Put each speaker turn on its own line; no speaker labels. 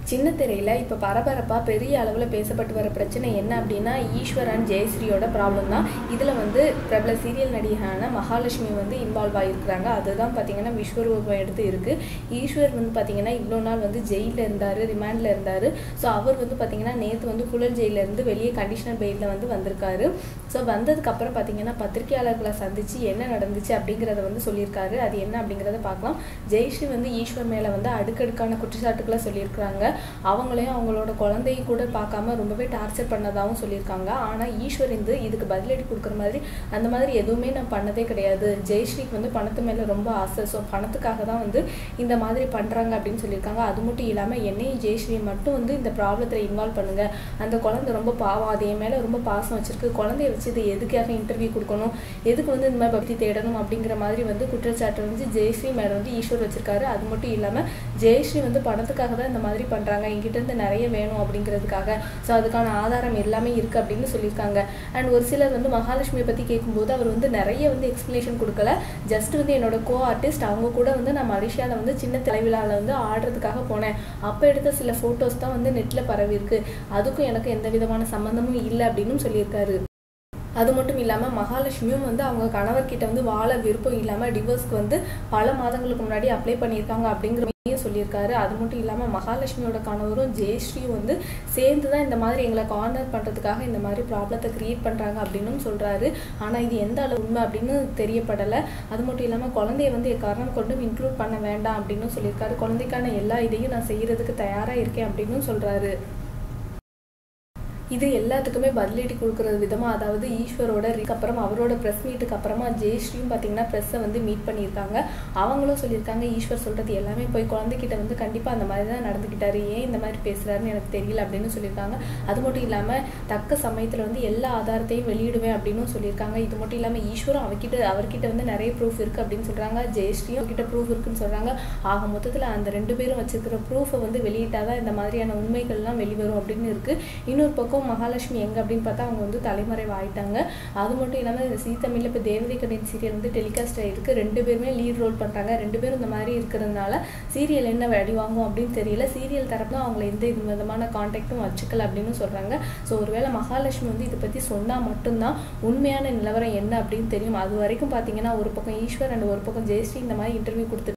சின்ன திரையில் இப்போ பரபரப்பாக பெரிய அளவில் பேசப்பட்டு வர பிரச்சனை என்ன அப்படின்னா ஈஸ்வர் அண்ட் ஜெயஸ்ரீயோட ப்ராப்ளம் தான் இதில் வந்து பிரபல சீரியல் நடிகையான மகாலட்சுமி வந்து இன்வால்வ் ஆகியிருக்கிறாங்க அதுதான் பார்த்தீங்கன்னா விஸ்வரூபம் எடுத்து இருக்குது ஈஸ்வர் வந்து பார்த்தீங்கன்னா இவ்வளோ நாள் வந்து ஜெயிலில் இருந்தார் ரிமாண்டில் இருந்தார் ஸோ அவர் வந்து பார்த்தீங்கன்னா நேற்று வந்து புழல் ஜெயிலேருந்து வெளியே கண்டிஷனர் பெயிலில் வந்து வந்திருக்காரு ஸோ வந்ததுக்கப்புறம் பார்த்தீங்கன்னா பத்திரிகையாளர்களை சந்தித்து என்ன நடந்துச்சு அப்படிங்கிறத வந்து சொல்லியிருக்காரு அது என்ன அப்படிங்கிறத பார்க்கலாம் ஜெயஸ்ரீ வந்து ஈஸ்வர் மேலே வந்து அடுக்கடுக்கான குற்றச்சாட்டுக்களை சொல்லியிருக்கிறாங்க அவங்களையும் அவங்களோட குழந்தையும் கூட பார்க்காம ரொம்பவே டார்ச்சர் பண்ணதாகவும் சொல்லியிருக்காங்க ஆனால் ஈஸ்வர் வந்து இதுக்கு பதிலடி கொடுக்குற மாதிரி அந்த மாதிரி எதுவுமே நான் பண்ணதே கிடையாது ஜெயஸ்ரீக்கு வந்து பணத்து மேலே ரொம்ப ஆசை ஸோ பணத்துக்காக தான் வந்து இந்த மாதிரி பண்ணுறாங்க அப்படின்னு சொல்லியிருக்காங்க அது மட்டும் இல்லாமல் என்னையும் ஜெயஸ்ரீயை மட்டும் வந்து இந்த ப்ராப்ளத்தில் இன்வால்வ் பண்ணுங்க அந்த குழந்தை ரொம்ப பாவம் அது என் மேலே ரொம்ப பாசம் வச்சிருக்கு குழந்தைய வச்சு இது எதுக்காக இன்டர்வியூ கொடுக்கணும் எதுக்கு வந்து இந்த மாதிரி பக்தி தேடணும் அப்படிங்கிற மாதிரி வந்து குற்றச்சாட்டு வந்து ஜெயஸ்ரீ மேலே வந்து ஈஸ்வர் வச்சிருக்காரு அது மட்டும் இல்லாமல் ஜெயஸ்ரீ வந்து பணத்துக்காக தான் இந்த மாதிரி பண்ணுறாங்க என்கிட்ட இருந்து நிறைய வேணும் அப்படிங்கிறதுக்காக ஸோ அதுக்கான ஆதாரம் எல்லாமே இருக்குது அப்படின்னு சொல்லியிருக்காங்க அண்ட் ஒரு சிலர் வந்து மகாலட்சுமியை பற்றி கேட்கும்போது அவர் வந்து நிறைய வந்து எக்ஸ்ப்ளனேஷன் கொடுக்கல ஜஸ்ட் வந்து என்னோட கோ ஆர்டிஸ்ட் அவங்க கூட வந்து நான் மலேசியாவில் வந்து சின்ன தலைவிழாவில் வந்து ஆடுறதுக்காக போனேன் அப்போ எடுத்த சில ஃபோட்டோஸ் தான் வந்து நெட்டில் பரவி இருக்கு அதுக்கும் எனக்கு எந்த விதமான சம்மந்தமும் இல்லை அப்படின்னு சொல்லியிருக்காரு அது மட்டும் இல்லாமல் மகாலட்சுமியும் வந்து அவங்க கணவர்கிட்ட வந்து வாழ விருப்பம் இல்லாமல் டிவோர்ஸ்க்கு வந்து பல மாதங்களுக்கு முன்னாடி அப்ளை பண்ணியிருக்காங்க அப்படிங்கிற மாதிரியும் சொல்லியிருக்காரு அது மட்டும் இல்லாமல் மகாலட்சுமியோட கணவரும் ஜெயஸ்ரீயும் வந்து சேர்ந்து தான் இந்த மாதிரி எங்களை கார்னர் பண்ணுறதுக்காக இந்த மாதிரி ப்ராப்ளத்தை க்ரியேட் பண்ணுறாங்க அப்படின்னும் சொல்கிறாரு ஆனால் இது எந்த அளவு உண்மை அப்படின்னு தெரியப்படலை அது மட்டும் இல்லாமல் குழந்தைய வந்து காரணம் கொண்டு இன்க்ளூட் பண்ண வேண்டாம் அப்படின்னு சொல்லியிருக்காரு குழந்தைக்கான எல்லா இதையும் நான் செய்யறதுக்கு தயாராக இருக்கேன் அப்படின்னு சொல்கிறாரு இது எல்லாத்துக்குமே பதிலடி கொடுக்குற விதமாக அதாவது ஈஸ்வரோட அப்புறம் அவரோட ப்ரெஸ் மீட்டுக்கு அப்புறமா ஜெயஸ்ரீயும் பார்த்தீங்கன்னா ப்ரெஸ்ஸை வந்து மீட் பண்ணியிருக்காங்க அவங்களும் சொல்லியிருக்காங்க ஈஸ்வர் சொல்கிறது எல்லாமே போய் குழந்தைகிட்ட வந்து கண்டிப்பாக அந்த மாதிரி தான் நடந்துக்கிட்டாரு ஏன் இந்த மாதிரி பேசுகிறாருன்னு எனக்கு தெரியல அப்படின்னு சொல்லியிருக்காங்க அது மட்டும் இல்லாமல் தக்க சமயத்தில் வந்து எல்லா ஆதாரத்தையும் வெளியிடுவேன் அப்படின்னு சொல்லியிருக்காங்க இது மட்டும் இல்லாமல் ஈஸ்வரும் அவர்கிட்ட அவர்கிட்ட வந்து நிறைய ப்ரூஃப் இருக்குது அப்படின்னு சொல்கிறாங்க ஜெயஸ்ரீயும் அவர்கிட்ட ப்ரூஃப் இருக்குன்னு சொல்கிறாங்க ஆக மொத்தத்தில் அந்த ரெண்டு பேரும் வச்சிருக்கிற ப்ரூஃபை வந்து வெளியிட்டாதான் இந்த மாதிரியான உண்மைகள்லாம் வெளிவரும் அப்படின்னு இருக்குது இன்னொரு பக்கம் பக்கம் மகாலட்சுமி எங்கே அப்படின்னு பார்த்தா அவங்க வந்து தலைமறைவு ஆயிட்டாங்க அது மட்டும் இல்லாமல் இந்த சீ தமிழில் இப்போ தேவதை கண்ணின் சீரியல் வந்து டெலிகாஸ்ட் ஆகிருக்கு ரெண்டு பேருமே லீட் ரோல் பண்ணுறாங்க ரெண்டு பேரும் இந்த மாதிரி இருக்கிறதுனால சீரியல் என்ன வழி வாங்கும் அப்படின்னு தெரியல சீரியல் தரப்புல அவங்கள எந்த இது விதமான கான்டாக்டும் வச்சுக்கல அப்படின்னு சொல்கிறாங்க ஸோ ஒருவேளை மகாலட்சுமி வந்து இதை பற்றி சொன்னால் மட்டும்தான் உண்மையான நிலவரம் என்ன அப்படின்னு தெரியும் அது வரைக்கும் பார்த்தீங்கன்னா ஒரு பக்கம் ஈஸ்வர் அண்ட் ஒரு பக்கம் ஜெயஸ்ரீ இந்த மாதிரி இன்டர்வியூ கொடுத்து